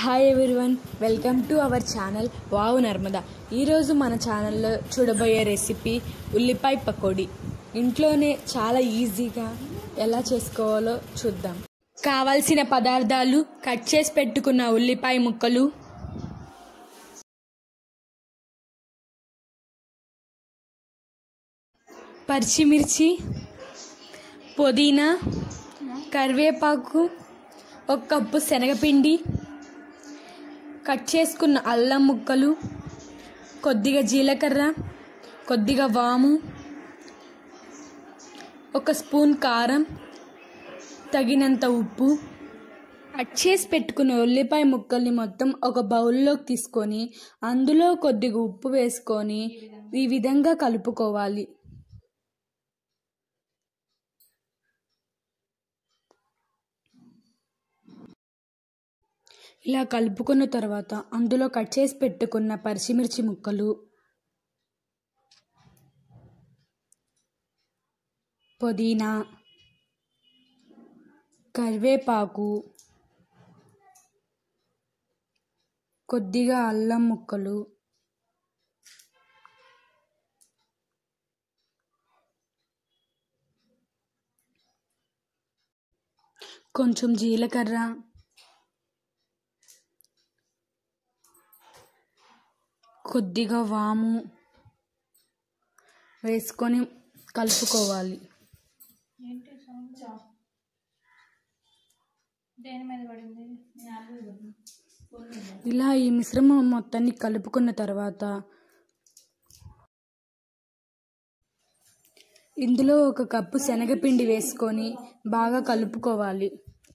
hi everyone welcome to our channel wow Narmada ఈరోజు మన ఛానల్లో చూడబోయే రెసిపీ ఉల్లిపాయ పకోడీ ఇంట్లోనే చాలా ఈజీగా ఎలా చేసుకోవాలో చూద్దాం కావాల్సిన పదార్థాలు కట్ చేసి పెట్టుకున్న ఉల్లిపాయ ముక్కలు పచ్చిమిర్చి పుదీనా కరివేపాకు ఒక కప్పు శనగపిండి కట్ చేసుకున్న అల్లం ముక్కలు కొద్దిగా జీలకర్ర కొద్దిగా వాము ఒక స్పూన్ కారం తగినంత ఉప్పు కట్ చేసి పెట్టుకున్న ఉల్లిపాయ ముక్కల్ని మొత్తం ఒక బౌల్లోకి తీసుకొని అందులో కొద్దిగా ఉప్పు వేసుకొని ఈ విధంగా కలుపుకోవాలి ఇలా కలుపుకున్న తర్వాత అందులో కట్ చేసి పెట్టుకున్న పచ్చిమిర్చి ముక్కలు పుదీనా కరివేపాకు కొద్దిగా అల్లం ముక్కలు కొంచెం జీలకర్ర కొద్దిగా వాము వేసుకొని కలుపుకోవాలి ఏంటి సౌండ్ దేని మీద పడింది ఇలా ఈ మిశ్రమం మొత్తాన్ని కలుపుకున్న తర్వాత ఇందులో ఒక కప్పు శనగపిండి వేసుకొని బాగా కలుపుకోవాలి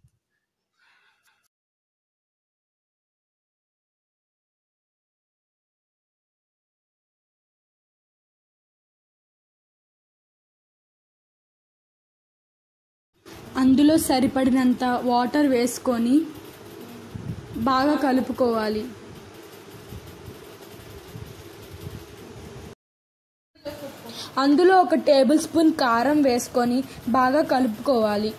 అందులో సరిపడినంత వాటర్ వేసుకొని బాగా కలుపుకోవాలి అందులో ఒక టేబుల్ స్పూన్ కారం వేసుకొని బాగా కలుపుకోవాలి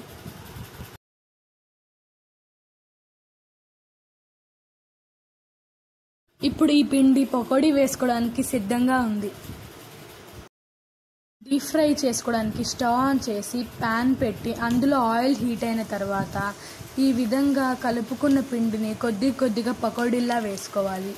ఇప్పుడు ఈ పిండి పకోడీ వేసుకోవడానికి సిద్ధంగా ఉంది డీప్ ఫ్రై చేసుకోవడానికి స్టవ్ ఆన్ చేసి ప్యాన్ పెట్టి అందులో ఆయిల్ హీట్ అయిన తర్వాత ఈ విధంగా కలుపుకున్న పిండిని కొద్ది కొద్దిగా పకోడీలా వేసుకోవాలి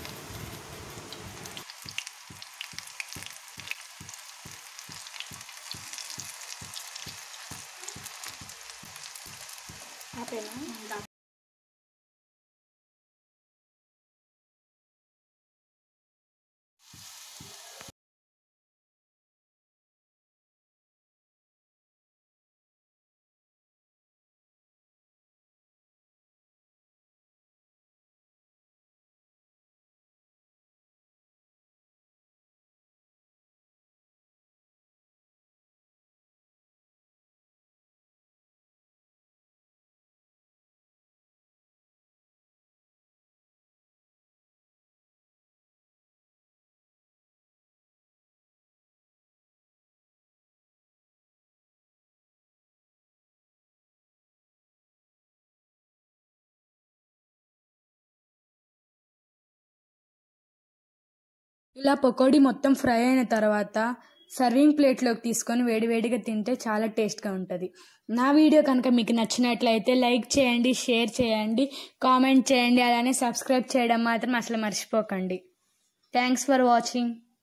ఇలా పకోడీ మొత్తం ఫ్రై అయిన తర్వాత సర్వింగ్ ప్లేట్లోకి తీసుకొని వేడివేడిగా తింటే చాలా టేస్ట్గా ఉంటుంది నా వీడియో కనుక మీకు నచ్చినట్లయితే లైక్ చేయండి షేర్ చేయండి కామెంట్ చేయండి అలానే సబ్స్క్రైబ్ చేయడం మాత్రం అసలు మర్చిపోకండి థ్యాంక్స్ ఫర్ వాచింగ్